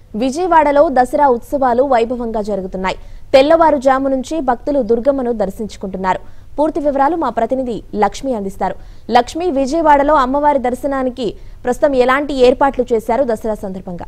విజయవాడలో దసరా ఉత్సవాలు వైభవంగా జరుగుతున్నాయి తెల్లవారుజాము నుంచి భక్తులు దుర్గమ్మను దర్శించుకుంటున్నారు పూర్తి వివరాలు మా ప్రతినిధి లక్ష్మి అందిస్తారు లక్ష్మి విజయవాడలో అమ్మవారి దర్శనానికి ప్రస్తుతం ఎలాంటి ఏర్పాట్లు చేశారు దసరా సందర్భంగా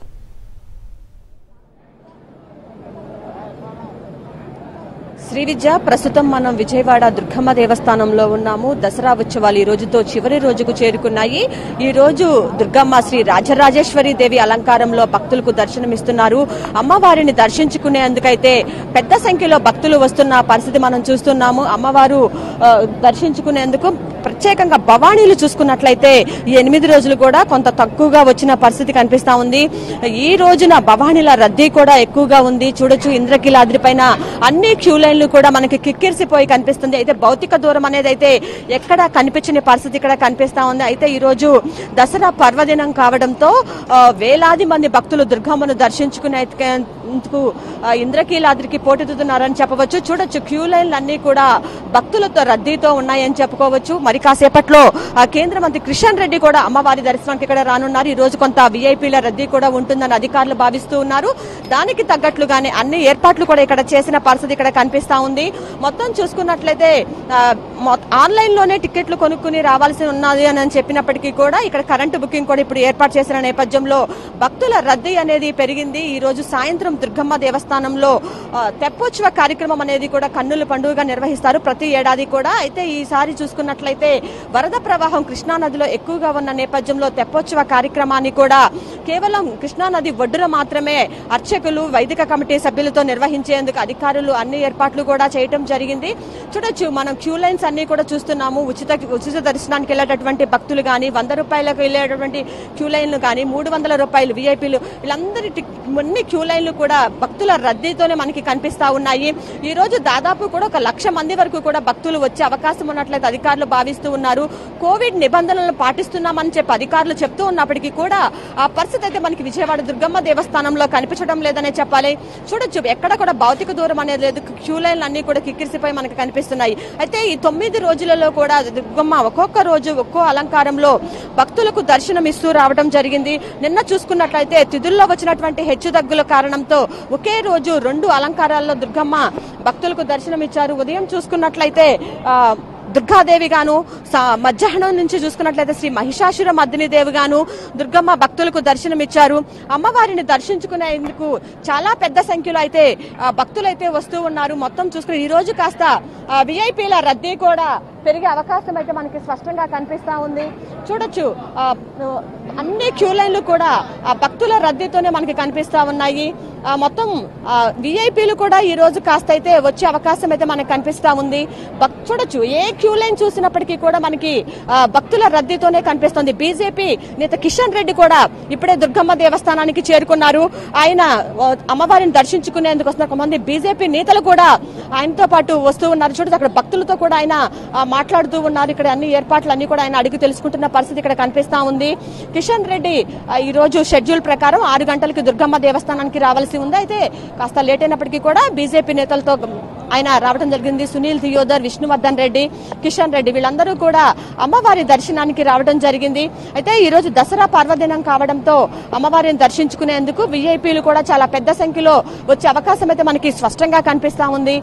శ్రీ విద్య ప్రస్తుతం మనం విజయవాడ దుర్గమ్మ దేవస్థానంలో ఉన్నాము దసరా ఉత్సవాలు ఈ రోజుతో చివరి రోజుకు చేరుకున్నాయి ఈ రోజు దుర్గమ్మ శ్రీ రాజరాజేశ్వరి దేవి అలంకారంలో భక్తులకు దర్శనమిస్తున్నారు అమ్మవారిని దర్శించుకునేందుకైతే పెద్ద సంఖ్యలో భక్తులు వస్తున్న పరిస్థితి మనం చూస్తున్నాము అమ్మవారు ఆ, దర్శించుకునేందుకు ప్రత్యేకంగా భవానీలు చూసుకున్నట్లయితే ఈ ఎనిమిది రోజులు కూడా కొంత తక్కువగా వచ్చిన పరిస్థితి కనిపిస్తా ఉంది ఈ రోజున భవానీల రద్దీ కూడా ఎక్కువగా ఉంది చూడొచ్చు ఇంద్రకీలాద్రి పైన అన్ని క్యూ లైన్లు కూడా మనకి కిక్కిరిసిపోయి కనిపిస్తుంది అయితే భౌతిక దూరం అనేది అయితే ఎక్కడ కనిపించని పరిస్థితి ఇక్కడ కనిపిస్తా ఉంది అయితే ఈ రోజు దసరా పర్వదినం కావడంతో ఆ, వేలాది మంది భక్తులు దుర్గమ్మను దర్శించుకునేందుకు ఆ, ఇంద్రకీలాద్రికి పోటెత్తుతున్నారని చెప్పవచ్చు చూడొచ్చు క్యూ లైన్లు అన్ని కూడా భక్తులతో రద్దీతో ఉన్నాయని చెప్పుకోవచ్చు మరి కాసేపట్లో ఆ, కేంద్ర మంత్రి కిషన్ రెడ్డి కూడా అమ్మవారి దర్శనానికి ఇక్కడ రానున్నారు ఈ రోజు కొంత విఐపీల రద్దీ కూడా ఉంటుందని అధికారులు భావిస్తూ ఉన్నారు దానికి తగ్గట్లుగానే అన్ని ఏర్పాట్లు కూడా ఇక్కడ చేసిన పరిస్థితి ఇక్కడ కనిపిస్తా ఉంది మొత్తం చూసుకున్నట్లయితే ఆ, మొ- ఆన్లైన్ లోనే టికెట్లు కొనుక్కుని రావాల్సి ఉన్నది అని చెప్పినప్పటికీ కూడా ఇక్కడ కరెంటు బుకింగ్ కూడా ఇప్పుడు ఏర్పాటు చేసిన నేపథ్యంలో భక్తుల రద్దీ అనేది పెరిగింది ఈ రోజు సాయంత్రం దుర్గమ్మ దేవస్థానంలో ఆ, తెప్పోత్సవ కార్యక్రమం అనేది కూడా కన్నుల పండుగగా నిర్వహిస్తారు ప్రతి ఏడాది కూడా అయితే ఈసారి చూసుకున్నట్లయితే వరద ప్రవాహం కృష్ణా నదిలో ఎక్కువగా ఉన్న నేపథ్యంలో తెప్పోత్సవ కార్యక్రమాన్ని కూడా కేవలం కృష్ణా నది ఒడ్డున మాత్రమే అర్చకులు వైదిక కమిటీ సభ్యులతో నిర్వహించేందుకు అధికారులు అన్ని ఏర్పాట్లు కూడా చేయటం జరిగింది చూడొచ్చు మనం క్యూ లైన్స్ అన్ని కూడా చూస్తున్నాము ఉచిత ఉచిత దర్శనానికి వెళ్ళేటటువంటి భక్తులు కానీ వంద రూపాయలకు వెళ్ళేటటువంటి క్యూ లైన్లు కానీ మూడు వందల రూపాయలు విఐపీలు వీళ్ళందరి టిక్- అన్ని క్యూ లైన్లు కూడా భక్తుల రద్దీతోనే మనకి కనిపిస్తా ఉన్నాయి ఈ రోజు దాదాపు కూడా ఒక లక్ష మంది వరకు కూడా భక్తులు వచ్చే అవకాశం ఉన్నట్లయితే అధికారులు భావిస్తూ ఉన్నారు కోవిడ్ నిబంధనలను పాటిస్తున్నామని చెప్పి అధికారులు చెప్తూ ఉన్నప్పటికీ కూడా ఆ పరిస్థితి అయితే మనకి విజయవాడ దుర్గమ్మ దేవస్థానంలో కనిపించడం లేదనే చెప్పాలి చూడొచ్చు ఎక్కడ కూడా భౌతిక దూరం అనేది లేదు క్యూ లైన్లు అన్ని కూడా కిక్కిరిసిపోయి మనకు కనిపిస్తున్నాయి అయితే ఈ తొమ్మిది రోజులలో కూడా దుర్గమ్మ ఒక్కొక్క రోజు ఒక్కో అలంకారంలో భక్తులకు దర్శనం ఇస్తూ రావడం జరిగింది నిన్న చూసుకున్నట్లయితే తిథుల్లో వచ్చినటువంటి హెచ్చుతగ్గుల కారణంతో ఒకే రోజు రెండు అలంకారాల్లో దుర్గమ్మ భక్తులకు దర్శనం ఇచ్చారు ఉదయం చూసుకున్నట్లయితే ఆ, దుర్గాదేవి గాను సా- మధ్యాహ్నం నుంచి చూసుకున్నట్లయితే శ్రీ మహిషాసుర మద్దిని దేవి గాను దుర్గమ్మ భక్తులకు దర్శనం ఇచ్చారు అమ్మవారిని దర్శించుకునేందుకు చాలా పెద్ద సంఖ్యలో అయితే ఆ, భక్తులైతే వస్తూ ఉన్నారు మొత్తం చూసుకుని ఈ రోజు కాస్త విఐపీల రద్దీ కూడా పెరిగే అవకాశం అయితే మనకి స్పష్టంగా కనిపిస్తా ఉంది చూడొచ్చు ఆ, అన్ని క్యూ లైన్లు కూడా ఆ భక్తుల రద్దీతోనే మనకి కనిపిస్తా ఉన్నాయి ఆ, మొత్తం విఐపీలు కూడా ఈ రోజు కాస్త అయితే వచ్చే అవకాశం అయితే మనకు కనిపిస్తా ఉంది భక్- చూడొచ్చు ఏ క్యూ లైన్ చూసినప్పటికీ కూడా మనకి ఆ, భక్తుల రద్దీతోనే కనిపిస్తుంది బీజేపీ నేత కిషన్ రెడ్డి కూడా ఇప్పుడే దుర్గమ్మ దేవస్థానానికి చేరుకున్నారు ఆయన ఆ, అమ్మవారిని దర్శించుకునేందుకు వస్తున్న కొంతమంది బీజేపీ నేతలు కూడా ఆయనతో పాటు వస్తూ ఉన్నారు చూడొచ్చు అక్కడ భక్తులతో కూడా ఆయన ఆ, మాట్లాడుతూ ఉన్నారు ఇక్కడ అన్ని ఏర్పాట్లు అన్ని కూడా ఆయన అడిగి తెలుసుకుంటున్న పరిస్థితి ఇక్కడ కనిపిస్తా ఉంది కిషన్ రెడ్డి ఆ, ఈ రోజు షెడ్యూల్ ప్రకారం ఆరు గంటలకి దుర్గమ్మ దేవస్థానానికి రావాల్సి ఉంది అయితే కాస్త లేట్ అయినప్పటికీ కూడా బీజేపీ నేతలతో ఆయన రావడం జరిగింది సునీల్ థియోదర్ విష్ణువర్ధన్ రెడ్డి కిషన్ రెడ్డి వీళ్ళందరూ కూడా అమ్మవారి దర్శనానికి రావడం జరిగింది అయితే ఈ రోజు దసరా పర్వదినం కావడంతో అమ్మవారిని దర్శించుకునేందుకు విఐపీలు కూడా చాలా పెద్ద సంఖ్యలో వచ్చే అవకాశం అయితే మనకి స్పష్టంగా కనిపిస్తా ఉంది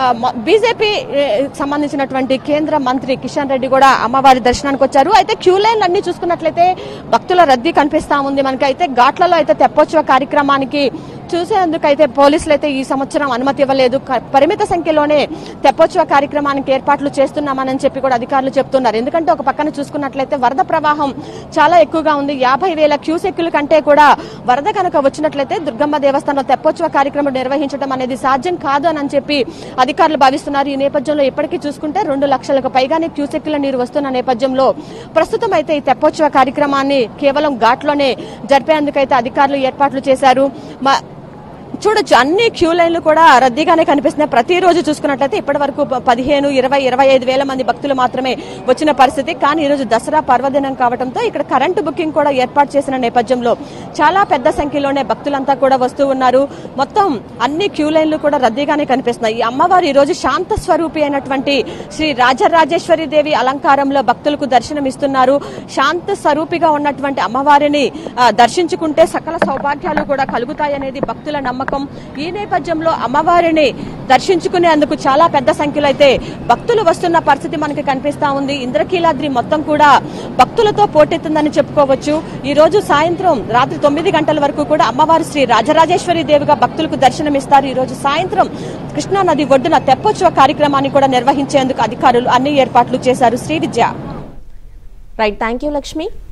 బీజేపీ సంబంధించినటువంటి కేంద్ర మంత్రి కిషన్ రెడ్డి కూడా అమ్మవారి దర్శనానికి వచ్చారు అయితే క్యూ లైన్ అన్ని చూసుకున్నట్లయితే భక్తుల రద్దీ కనిపిస్తా ఉంది మనకి అయితే ఘాట్లలో అయితే తెప్పోత్సవ కార్యక్రమానికి చూసేందుకు అయితే పోలీసులు అయితే ఈ సంవత్సరం అనుమతి ఇవ్వలేదు క- పరిమిత సంఖ్యలోనే తెప్పోత్సవ కార్యక్రమానికి ఏర్పాట్లు చేస్తున్నామని చెప్పి కూడా అధికారులు చెప్తున్నారు ఎందుకంటే ఒక పక్కన చూసుకున్నట్లయితే వరద ప్రవాహం చాలా ఎక్కువగా ఉంది యాభై వేల క్యూసెక్కుల కంటే కూడా వరద కనుక వచ్చినట్లయితే దుర్గమ్మ దేవస్థానంలో తెప్పోత్సవ కార్యక్రమం నిర్వహించడం అనేది సాధ్యం కాదు అని చెప్పి అధికారులు భావిస్తున్నారు ఈ నేపథ్యంలో ఇప్పటికీ చూసుకుంటే రెండు లక్షలకు పైగానే క్యూసెక్కుల నీరు వస్తున్న నేపథ్యంలో ప్రస్తుతం అయితే ఈ తెప్పోత్సవ కార్యక్రమాన్ని కేవలం ఘాట్లోనే జరిపేందుకైతే అధికారులు ఏర్పాట్లు చేశారు మ- చూడొచ్చు అన్ని క్యూ లైన్లు కూడా రద్దీగానే కనిపిస్తున్నాయి ప్రతిరోజు చూసుకున్నట్లయితే ఇప్పటి వరకు ప- పదిహేను ఇరవై ఇరవై ఐదు వేల మంది భక్తులు మాత్రమే వచ్చిన పరిస్థితి కానీ ఈ రోజు దసరా పర్వదినం కావడంతో ఇక్కడ కరెంటు బుకింగ్ కూడా ఏర్పాటు చేసిన నేపథ్యంలో చాలా పెద్ద సంఖ్యలోనే భక్తులంతా కూడా వస్తూ ఉన్నారు మొత్తం అన్ని క్యూ లైన్లు కూడా రద్దీగానే కనిపిస్తున్నాయి ఈ అమ్మవారు ఈ రోజు శాంత స్వరూపి అయినటువంటి శ్రీ రాజరాజేశ్వరి దేవి అలంకారంలో భక్తులకు దర్శనం ఇస్తున్నారు శాంత స్వరూపిగా ఉన్నటువంటి అమ్మవారిని ఆ, దర్శించుకుంటే సకల సౌభాగ్యాలు కూడా కలుగుతాయనేది భక్తుల నమ్మకం ఈ నేపథ్యంలో అమ్మవారిని దర్శించుకునేందుకు చాలా పెద్ద సంఖ్యలో అయితే భక్తులు వస్తున్న పరిస్థితి మనకి కనిపిస్తా ఉంది ఇంద్రకీలాద్రి మొత్తం కూడా భక్తులతో పోటెత్తుందని చెప్పుకోవచ్చు ఈ రోజు సాయంత్రం రాత్రి తొమ్మిది గంటల వరకు కూడా అమ్మవారు శ్రీ రాజరాజేశ్వరి దేవిగా భక్తులకు దర్శనమిస్తారు ఈ రోజు సాయంత్రం కృష్ణా నది ఒడ్డున తెప్పోత్సవ కార్యక్రమాన్ని కూడా నిర్వహించేందుకు అధికారులు అన్ని ఏర్పాట్లు చేశారు Shri Vidya right thank you Lakshmi